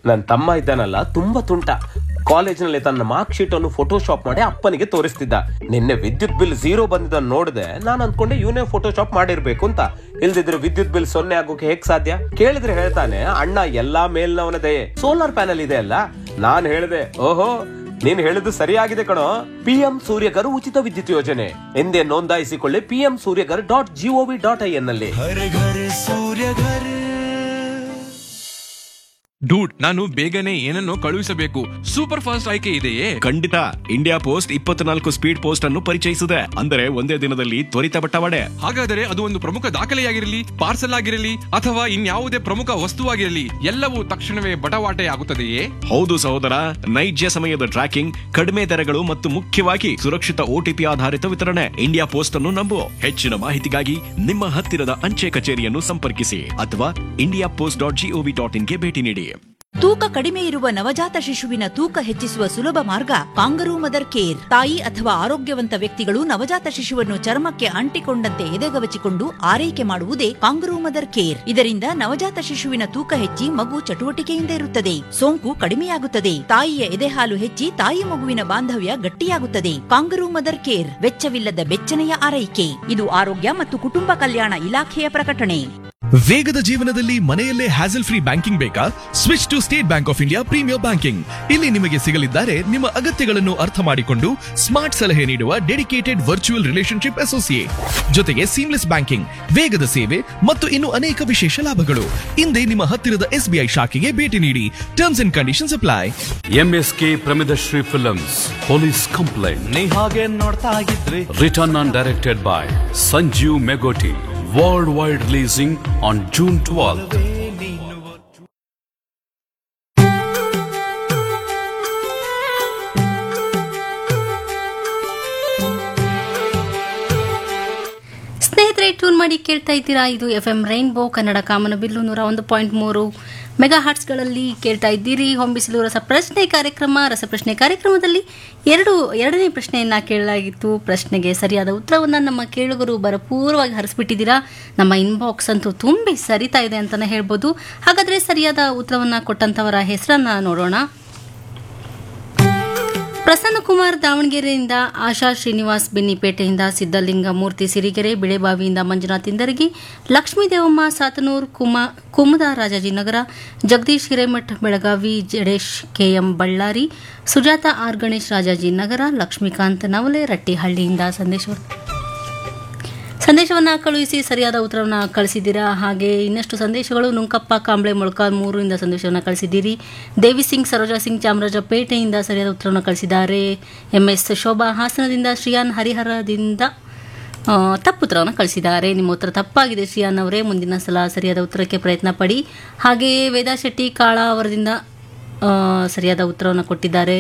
ನನ್ನ ತಮ್ಮ ಇದ್ದಾನಲ್ಲ ತುಂಬಾ ತುಂಟ ಕಾಲೇಜ್ನಲ್ಲಿ ತನ್ನ ಮಾರ್ಕ್ ಶೀಟ್ ಅನ್ನು ಫೋಟೋಶಾಪ್ ಮಾಡಿ ಅಪ್ಪನಿಗೆ ತೋರಿಸ್ತಿದ್ದ ನಿನ್ನೆ ವಿದ್ಯುತ್ ಬಿಲ್ ಝೀರೋ ಬಂದಿದ್ದನ್ನು ನೋಡಿದೆ ನಾನು ಅನ್ಕೊಂಡೆ ಇವನೇ ಫೋಟೋಶಾಪ್ ಮಾಡಿರ್ಬೇಕು ಅಂತ ಇಲ್ದಿದ್ರೆ ವಿದ್ಯುತ್ ಬಿಲ್ ಸೊನ್ನೆ ಆಗೋಕೆ ಹೇಗ್ ಸಾಧ್ಯ ಕೇಳಿದ್ರೆ ಹೇಳ್ತಾನೆ ಅಣ್ಣ ಎಲ್ಲಾ ಮೇಲ್ನವನ ದಯೆ ಸೋಲಾರ್ ಪ್ಯಾನಲ್ ಇದೆ ಅಲ್ಲ ನಾನ್ ಹೇಳಿದೆ ಓಹೋ ನೀನ್ ಹೇಳಿದ್ದು ಸರಿಯಾಗಿದೆ ಕಣೋ ಪಿಎಂ ಸೂರ್ಯಗರ್ ಉಚಿತ ವಿದ್ಯುತ್ ಯೋಜನೆ ಎಂದೇ ನೋಂದಾಯಿಸಿಕೊಳ್ಳಿ PM Suryaghar dot GOV dot I N ನಲ್ಲಿ हर घर सूर्य घर ಡೂಡ್ ನಾನು ಬೇಗನೆ ಏನನ್ನು ಕಳುಹಿಸಬೇಕು ಸೂಪರ್ ಫಾಸ್ಟ್ ಆಯ್ಕೆ ಇದೆಯೇ ಖಂಡಿತ ಇಂಡಿಯಾ ಪೋಸ್ಟ್ ಇಪ್ಪತ್ನಾಲ್ಕು ಸ್ಪೀಡ್ ಪೋಸ್ಟ್ ಅನ್ನು ಪರಿಚಯಿಸಿದೆ ಅಂದರೆ ಒಂದೇ ದಿನದಲ್ಲಿ ತ್ವರಿತ ಬಟ್ಟವಾಡೆ ಹಾಗಾದರೆ ಅದು ಒಂದು ಪ್ರಮುಖ ದಾಖಲೆಯಾಗಿರಲಿ ಪಾರ್ಸಲ್ ಆಗಿರಲಿ ಅಥವಾ ಇನ್ಯಾವುದೇ ಪ್ರಮುಖ ವಸ್ತುವಾಗಿರಲಿ ಎಲ್ಲವೂ ತಕ್ಷಣವೇ ಬಟವಾಟೆ ಆಗುತ್ತದೆಯೇ ಹೌದು ಸಹೋದರ ನೈಜ ಸಮಯದ ಟ್ರ್ಯಾಕಿಂಗ್ ಕಡಿಮೆ ದರಗಳು ಮತ್ತು ಮುಖ್ಯವಾಗಿ ಸುರಕ್ಷಿತ ಓಟಿಪಿ ಆಧಾರಿತ ವಿತರಣೆ ಇಂಡಿಯಾ ಪೋಸ್ಟ್ ಅನ್ನು ನಂಬು ಹೆಚ್ಚಿನ ಮಾಹಿತಿಗಾಗಿ ನಿಮ್ಮ ಹತ್ತಿರದ ಅಂಚೆ ಕಚೇರಿಯನ್ನು ಸಂಪರ್ಕಿಸಿ ಅಥವಾ India post dot GOV dot ಇನ್ಗೆ ಭೇಟಿ ನೀಡಿ ತೂಕ ಕಡಿಮೆ ಇರುವ ನವಜಾತ ಶಿಶುವಿನ ತೂಕ ಹೆಚ್ಚಿಸುವ ಸುಲಭ ಮಾರ್ಗ ಕಾಂಗರೂ ಮದರ್ ಕೇರ್ ತಾಯಿ ಅಥವಾ ಆರೋಗ್ಯವಂತ ವ್ಯಕ್ತಿಗಳು ನವಜಾತ ಶಿಶುವನ್ನು ಚರ್ಮಕ್ಕೆ ಅಂಟಿಕೊಂಡಂತೆ ಎದೆಗವಚಿಕೊಂಡು ಆರೈಕೆ ಮಾಡುವುದೇ ಕಾಂಗರೂ ಮದರ್ ಕೇರ್ ಇದರಿಂದ ನವಜಾತ ಶಿಶುವಿನ ತೂಕ ಹೆಚ್ಚಿ ಮಗು ಚಟುವಟಿಕೆಯಿಂದ ಇರುತ್ತದೆ ಸೋಂಕು ಕಡಿಮೆಯಾಗುತ್ತದೆ ತಾಯಿಯ ಎದೆಹಾಲು ಹೆಚ್ಚಿ ತಾಯಿ ಮಗುವಿನ ಬಾಂಧವ್ಯ ಗಟ್ಟಿಯಾಗುತ್ತದೆ ಕಾಂಗರೂ ಮದರ್ ಕೇರ್ ವೆಚ್ಚವಿಲ್ಲದ ಬೆಚ್ಚನೆಯ ಆರೈಕೆ ಇದು ಆರೋಗ್ಯ ಮತ್ತು ಕುಟುಂಬ ಕಲ್ಯಾಣ ಇಲಾಖೆಯ ಪ್ರಕಟಣೆ ವೇಗದ ಜೀವನದಲ್ಲಿ ಮನೆಯಲ್ಲೇ ಹ್ಯಾಸಲ್ ಫ್ರೀ ಬ್ಯಾಂಕಿಂಗ್ ಬೇಕಾ switch to State Bank of India premier banking ಇಲ್ಲಿ ನಿಮಗೆ ಸಿಗಲಿದ್ದಾರೆ ನಿಮ್ಮ ಅಗತ್ಯಗಳನ್ನು ಅರ್ಥ ಮಾಡಿಕೊಂಡು ಸ್ಮಾರ್ಟ್ ಸಲಹೆ ನೀಡುವ ಡೆಡಿಕೇಟೆಡ್ ವರ್ಚುವಲ್ ರಿಲೇಶನ್ಶಿಪ್ ಅಸೋಸಿಯೇಟ್ ಜೊತೆಗೆ ಸೀಮ್ಲೆಸ್ ಬ್ಯಾಂಕಿಂಗ್ ವೇಗದ ಸೇವೆ ಮತ್ತು ಇನ್ನು ಅನೇಕ ವಿಶೇಷ ಲಾಭಗಳು ಹಿಂದೆ ನಿಮ್ಮ ಹತ್ತಿರದ ಎಸ್ಬಿಐ ಶಾಖೆಗೆ ಭೇಟಿ ನೀಡಿ terms and conditions apply MSK Pramidashri films police complaint ನೀ ಹಾಗೆ ನೋಡ್ತಾ ಇದ್ರೆ return on directed by Sanjeev Megoti world wide releasing on June twelfth ಸ್ನೇಹಿತರೆ ಟ್ಯೂನ್ ಮಾಡಿ ಕೇಳ್ತಾ ಇದ್ದೀರಾ ಇದು ಎಫ್ ಎಂ ರೈನ್ಬೋ ಕನ್ನಡ ಕಾಮನಬಿಲ್ಲು ನೂರ ಒಂದು ಪಾಯಿಂಟ್ ಮೂರು ಮೆಗಾ ಹಾರ್ಟ್ಸ್ಗಳಲ್ಲಿ ಕೇಳ್ತಾ ಇದ್ದೀರಿ ಹೊಂಬಿಸಿಲು ರಸ ಪ್ರಶ್ನೆ ಕಾರ್ಯಕ್ರಮ ರಸಪ್ರಶ್ನೆ ಕಾರ್ಯಕ್ರಮದಲ್ಲಿ ಎರಡು ಎರಡನೇ ಪ್ರಶ್ನೆಯನ್ನ ಕೇಳಲಾಗಿತ್ತು ಪ್ರಶ್ನೆಗೆ ಸರಿಯಾದ ಉತ್ತರವನ್ನು ನಮ್ಮ ಕೇಳುಗರು ಭರಪೂರ್ವವಾಗಿ ಹರಿಸ್ಬಿಟ್ಟಿದ್ದೀರಾ ನಮ್ಮ ಇನ್ಬಾಕ್ಸ್ ಅಂತೂ ತುಂಬಿ ಸರಿತಾ ಇದೆ ಅಂತಲೇ ಹೇಳ್ಬೋದು ಹಾಗಾದರೆ ಸರಿಯಾದ ಉತ್ತರವನ್ನು ಕೊಟ್ಟಂಥವರ ಹೆಸರನ್ನ ನೋಡೋಣ ಪ್ರಸನ್ನ ಕುಮಾರ್ ದಾವಣಗೆರೆಯಿಂದ ಆಶಾ ಶ್ರೀನಿವಾಸ್ ಬೆನ್ನಿಪೇಟೆಯಿಂದ ಸಿದ್ದಲಿಂಗ ಮೂರ್ತಿ ಸಿರಿಗೆರೆ ಬಿಳೆಬಾವಿಯಿಂದ ಮಂಜುನಾಥ್ ಇಂದರ್ಗಿ ಲಕ್ಷ್ಮೀ ದೇವಮ್ಮ ಸಾತನೂರ್ ಕುಮ ಕುಮುದ ರಾಜಾಜಿನಗರ ಜಗದೀಶ್ ಹಿರೇಮಠ್ ಬೆಳಗಾವಿ ಜಡೇಶ್ ಕೆಎಂ ಬಳ್ಳಾರಿ ಸುಜಾತ ಆರ್ ಗಣೇಶ್ ರಾಜಾಜಿನಗರ ಲಕ್ಷ್ಮೀಕಾಂತ್ ನವಲೆ ರಟ್ಟಿಹಳ್ಳಿಯಿಂದ ಸಂದೇಶ ಸಂದೇಶವನ್ನು ಕಳುಹಿಸಿ ಸರಿಯಾದ ಉತ್ತರವನ್ನು ಕಳಿಸಿದ್ದೀರಾ ಹಾಗೆ ಇನ್ನಷ್ಟು ಸಂದೇಶಗಳು ನುಂಕಪ್ಪ ಕಾಂಬ್ಳೆ ಮೊಳಕಾಲ್ ಮೂರಿಂದ ಸಂದೇಶವನ್ನು ಕಳಿಸಿದ್ದೀರಿ ದೇವಿ ಸಿಂಗ್ ಸರೋಜಾ ಸಿಂಗ್ ಚಾಮರಾಜಪೇಟೆಯಿಂದ ಸರಿಯಾದ ಉತ್ತರವನ್ನು ಕಳಿಸಿದ್ದಾರೆ ಎಂ ಎಸ್ ಶೋಭಾ ಹಾಸನದಿಂದ ಶ್ರಿಯಾನ್ ಹರಿಹರದಿಂದ ಆ, ತಪ್ಪು ಉತ್ತರವನ್ನು ಕಳಿಸಿದ್ದಾರೆ ನಿಮ್ಮ ಉತ್ತರ ತಪ್ಪಾಗಿದೆ ಶ್ರಿಯಾನ್ ಅವರೇ ಮುಂದಿನ ಸಲ ಸರಿಯಾದ ಉತ್ತರಕ್ಕೆ ಪ್ರಯತ್ನ ಪಡಿ ಹಾಗೆಯೇ ವೇದಾ ಶೆಟ್ಟಿ ಕಾಳ ಅವರದಿಂದ ಆ, ಸರಿಯಾದ ಉತ್ತರವನ್ನು ಕೊಟ್ಟಿದ್ದಾರೆ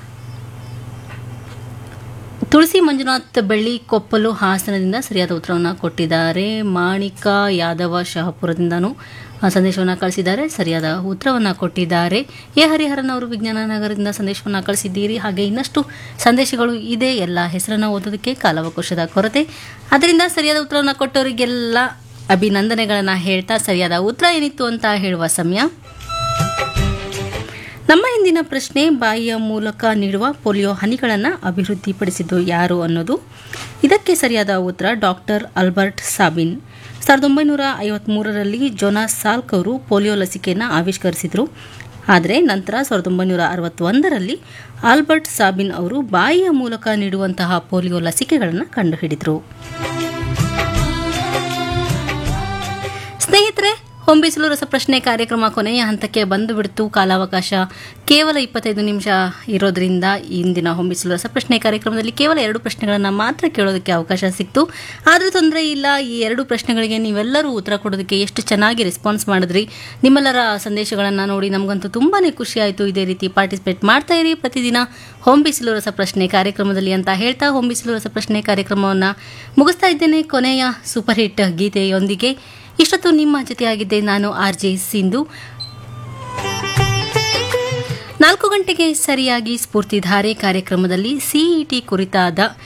ತುಳಸಿ ಮಂಜುನಾಥ್ ಬೆಳ್ಳಿ ಕೊಪ್ಪಲು ಹಾಸನದಿಂದ ಸರಿಯಾದ ಉತ್ತರವನ್ನು ಕೊಟ್ಟಿದ್ದಾರೆ ಮಾಣಿಕ ಯಾದವ ಶಹಾಪುರದಿಂದನೂ ಆ, ಸಂದೇಶವನ್ನು ಕಳಿಸಿದ್ದಾರೆ ಸರಿಯಾದ ಉತ್ತರವನ್ನು ಕೊಟ್ಟಿದ್ದಾರೆ ಎ ಹರಿಹರನ್ ಅವರು ವಿಜ್ಞಾನ ನಗರದಿಂದ ಸಂದೇಶವನ್ನು ಕಳಿಸಿದ್ದೀರಿ ಹಾಗೆ ಇನ್ನಷ್ಟು ಸಂದೇಶಗಳು ಇದೆ ಎಲ್ಲ ಹೆಸರನ್ನು ಓದೋದಕ್ಕೆ ಕಾಲಾವಕಾಶದ ಕೊರತೆ ಅದರಿಂದ ಸರಿಯಾದ ಉತ್ತರವನ್ನು ಕೊಟ್ಟವರಿಗೆಲ್ಲ ಅಭಿನಂದನೆಗಳನ್ನು ಹೇಳ್ತಾ ಸರಿಯಾದ ಉತ್ತರ ಏನಿತ್ತು ಅಂತ ಹೇಳುವ ಸಮಯ ನಮ್ಮ ಇಂದಿನ ಪ್ರಶ್ನೆ ಬಾಯಿಯ ಮೂಲಕ ನೀಡುವ ಪೋಲಿಯೋ ಹನಿಗಳನ್ನು ಅಭಿವೃದ್ಧಿಪಡಿಸಿದ್ದು ಯಾರು ಅನ್ನೋದು ಇದಕ್ಕೆ ಸರಿಯಾದ ಉತ್ತರ ಡಾಕ್ಟರ್ ಅಲ್ಬರ್ಟ್ ಸಾಬಿನ್ ಸಾವಿರದ ಒಂಬೈನೂರ ಐವತ್ಮೂರರಲ್ಲಿ ಜೊನಾಸ್ ಸಾಲ್ಕ್ ಅವರು ಪೋಲಿಯೋ ಲಸಿಕೆಯನ್ನು ಆವಿಷ್ಕರಿಸಿದರು ಆದರೆ ನಂತರ ಸಾವಿರದ ಒಂಬೈನೂರ ಅರವತ್ತೊಂದರಲ್ಲಿ ಆಲ್ಬರ್ಟ್ ಸಾಬಿನ್ ಅವರು ಬಾಯಿಯ ಮೂಲಕ ನೀಡುವಂತಹ ಪೋಲಿಯೋ ಲಸಿಕೆಗಳನ್ನು ಕಂಡುಹಿಡಿದರು ಸ್ನೇಹಿತರೆ ಹೊಂಬಿಸಲು ರಸಪ್ರಶ್ನೆ ಕಾರ್ಯಕ್ರಮ ಕೊನೆಯ ಹಂತಕ್ಕೆ ಬಂದು ಬಿಡ್ತು ಕಾಲಾವಕಾಶ ಕೇವಲ ಇಪ್ಪತ್ತೈದು ನಿಮಿಷ ಇರೋದ್ರಿಂದ ಇಂದಿನ ಹೊಂಬಿಸಲು ರಸಪ್ರಶ್ನೆ ಕಾರ್ಯಕ್ರಮದಲ್ಲಿ ಕೇವಲ ಎರಡು ಪ್ರಶ್ನೆಗಳನ್ನು ಮಾತ್ರ ಕೇಳೋದಕ್ಕೆ ಅವಕಾಶ ಸಿಕ್ತು ಆದರೂ ತೊಂದರೆ ಇಲ್ಲ ಈ ಎರಡು ಪ್ರಶ್ನೆಗಳಿಗೆ ನೀವೆಲ್ಲರೂ ಉತ್ತರ ಕೊಡೋದಕ್ಕೆ ಎಷ್ಟು ಚೆನ್ನಾಗಿ ರೆಸ್ಪಾನ್ಸ್ ಮಾಡಿದ್ರಿ ನಿಮ್ಮೆಲ್ಲರ ಸಂದೇಶಗಳನ್ನು ನೋಡಿ ನಮಗಂತೂ ತುಂಬಾ ಖುಷಿ ಆಯಿತು ಇದೇ ರೀತಿ ಪಾರ್ಟಿಸಿಪೇಟ್ ಮಾಡ್ತಾ ಇರಿ ಪ್ರತಿದಿನ ಹೊಂಬಿಸಿಲು ರಸಪ್ರಶ್ನೆ ಕಾರ್ಯಕ್ರಮದಲ್ಲಿ ಅಂತ ಹೇಳ್ತಾ ಹೊಂಬಿಸಿಲು ರಸಪ್ರಶ್ನೆ ಕಾರ್ಯಕ್ರಮವನ್ನು ಮುಗಿಸ್ತಾ ಇದ್ದೇನೆ ಕೊನೆಯ ಸೂಪರ್ ಹಿಟ್ ಗೀತೆಯೊಂದಿಗೆ ಇಷ್ಟೊತ್ತು ನಿಮ್ಮ ಜೊತೆಯಾಗಿದ್ದೆ ನಾನು ಆರ್ ಜೆ ಸಿಂಧು ನಾಲ್ಕು ಗಂಟೆಗೆ ಸರಿಯಾಗಿ ಸ್ಫೂರ್ತಿಧಾರೆ ಕಾರ್ಯಕ್ರಮದಲ್ಲಿ ಸಿಇಟಿ ಕುರಿತಾದ